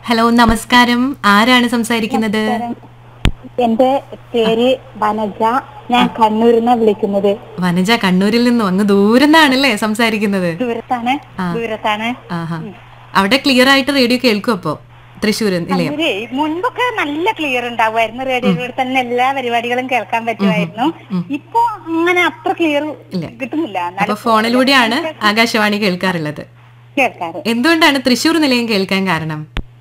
Hello നമസ്കാരം ആരാണ് സംസാരിക്കുന്നത് എന്റെ പേര് വനജ ഞാൻ കണ്ണൂരിൽ നിന്നാണ് വിളിക്കുന്നത് വനജ കണ്ണൂരിൽ നിന്നും അങ്ങ് ദൂരന്നാണല്ലേ സംസാരിക്കുന്നത് ദൂരത്താണ് ദൂരത്താണ് ആഹാ അവിടെ ക്ലിയർ ആയിട്ട് റേഡിയോ കേൾക്കും അപ്പോ തൃശ്ശൂർ ഇല്ലേ കണ്ണൂര് മുൻപൊക്കെ നല്ല ക്ലിയർ ഉണ്ടാവുമായിരുന്നു റേഡിയോയിലൂടെ തന്നെ എല്ലാ പരിപാടികളും കേൾക്കാൻ പറ്റുമായിരുന്നു ഇപ്പൊ അങ്ങനെ അത്ര ക്ലിയർ ഇല്ല. കിട്ടുന്നില്ല അപ്പൊ എന്നാലും ഫോണിലൂടെയാണ് ആകാശവാണി കേൾക്കാറുള്ളത് കേൾക്കാറ് എന്തുകൊണ്ടാണ് തൃശ്ശൂർ നിലയം കേൾക്കാൻ കാരണം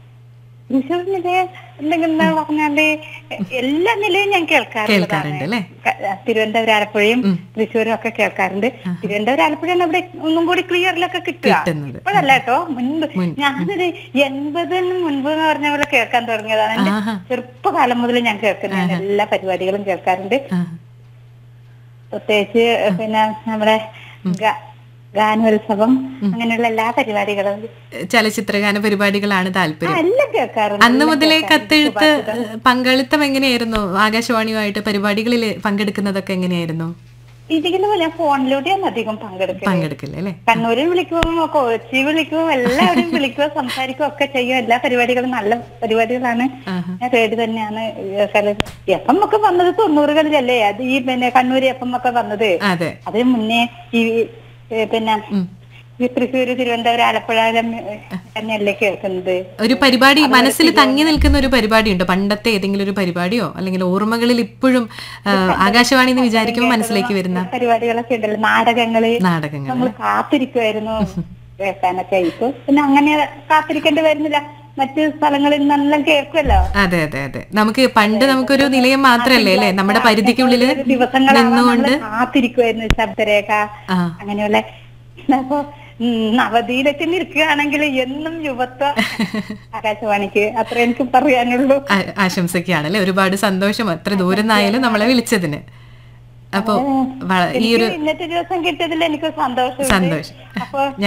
തൃശ്ശൂർ നിലയം എന്തെങ്കിലും പറഞ്ഞാല് എല്ലാ നിലയും ഞാൻ കേൾക്കാറുള്ളതാണ് കേൾക്കാറുണ്ട് അല്ലേ ക- തിരുവനന്തപുരം ആലപ്പുഴയും തൃശ്ശൂരും ഒക്കെ കേൾക്കാറുണ്ട് തിരുവനന്തപുരം ആലപ്പുഴയാണ് ഇവിടെ ഒന്നും കൂടി ക്ലിയറിലൊക്കെ കിട്ടുക കിട്ടുന്നത്. ഇപ്പോഴല്ല കേട്ടോ മുൻപ് ഞാനൊരു എൺപതിന് മുൻപ് എന്ന് പറഞ്ഞ പോലെ കേൾക്കാൻ തുടങ്ങിയതാണ് എന്റെ ആഹാ. ചെറുപ്പകാലം മുതൽ ഞാൻ കേൾക്കുന്നതാണ് എല്ലാ പരിപാടികളും കേൾക്കാറുണ്ട് ആ, പ്രത്യേകിച്ച് പിന്നെ നമ്മുടെ ഗ- ഗാനോത്സവം അങ്ങനെയുള്ള എല്ലാ പരിപാടികളും ചലച്ചിത്രഗാന പരിപാടികളാണ് ആ, താല്പര്യം എല്ലാം കേൾക്കാറുണ്ട് അന്ന് മുതലേ കത്തെഴുത്ത് പങ്കാളിത്തം എങ്ങനെയായിരുന്നു ആകാശവാണിയുമായിട്ട് പരിപാടികളിൽ പങ്കെടുക്കുന്നതൊക്കെ എങ്ങനെയായിരുന്നു ഇതിലും ഞാൻ ഫോണിലൂടെയാണ് അധികം പങ്കെടുക്കുന്നത് പങ്കെടുക്കില്ല അല്ലേ കണ്ണൂരിൽ വിളിക്കുമ്പോൾ കൊച്ചി വിളിക്കുമ്പോൾ എല്ലാവരും വിളിക്കുക സംസാരിക്കുക ഒക്കെ ചെയ്യും എല്ലാ പരിപാടികളും നല്ല പരിപാടികളാണ് ആഹാ. ഞാൻ റേഡിയോ തന്നെയാണ് എപ്പം ഒക്കെ വന്നത് തൊണ്ണൂറുകളിലല്ലേ അത് ഈ പിന്നെ കണ്ണൂര് എപ്പം ഒക്കെ വന്നത് അതെ അതിന് മുന്നേ ഈ ഏ, പിന്നെ ഈ തൃശ്ശൂര് തിരുവനന്തപുരം ആലപ്പുഴ തന്നെയല്ലേ കേൾക്കുന്നത് ഒരു പരിപാടി മനസ്സിൽ തങ്ങി നിൽക്കുന്ന ഒരു പരിപാടി ഉണ്ട് പണ്ടത്തെ ഏതെങ്കിലും ഒരു പരിപാടിയോ അല്ലെങ്കിൽ ഓർമ്മകളിൽ ഇപ്പോഴും ആ, ആകാശവാണി എന്ന് വിചാരിക്കുമ്പോൾ മനസ്സിലേക്ക് വരുന്ന പരിപാടികളൊക്കെ ഉണ്ടല്ലോ നാടകങ്ങള് നാടകങ്ങൾ നമ്മൾ കാത്തിരിക്കുമായിരുന്നു കേൾക്കാനൊക്കെ ഇപ്പൊ പിന്നെ അങ്ങനെ കാത്തിരിക്കേണ്ടി വരുന്നില്ല മറ്റു സ്ഥലങ്ങളിൽ നിന്നെല്ലാം കേൾക്കുമല്ലോ അതെ അതെ അതെ നമുക്ക് പണ്ട് നമുക്കൊരു നിലയം മാത്രല്ലേ അല്ലേ നമ്മുടെ പരിധിക്കുള്ളിൽ ദിവസങ്ങളാണ് നിന്നുകൊണ്ട് നമ്മള് കാത്തിരിക്കുമായിരുന്നു ശബ്ദരേഖ ആ അങ്ങനെയുള്ള അപ്പൊ ഉം, നവതിയിലൊക്കെ നിൽക്കുകയാണെങ്കിൽ എന്നും യുവത്വ ആകാശവാണിക്ക് അത്ര എനിക്ക് പറയാനുള്ളൂ ആ- ആശംസിക്കുകയാണല്ലേ ഒരുപാട് സന്തോഷം അത്ര ദൂരം നിന്നായാലും നമ്മളെ വിളിച്ചതിന് അപ്പോ വ- ഈ ഒരു എനിക്ക് ഇന്നത്തെ ദിവസം കിട്ടിയതിൽ എനിക്ക് സന്തോഷം സന്തോഷം അപ്പൊ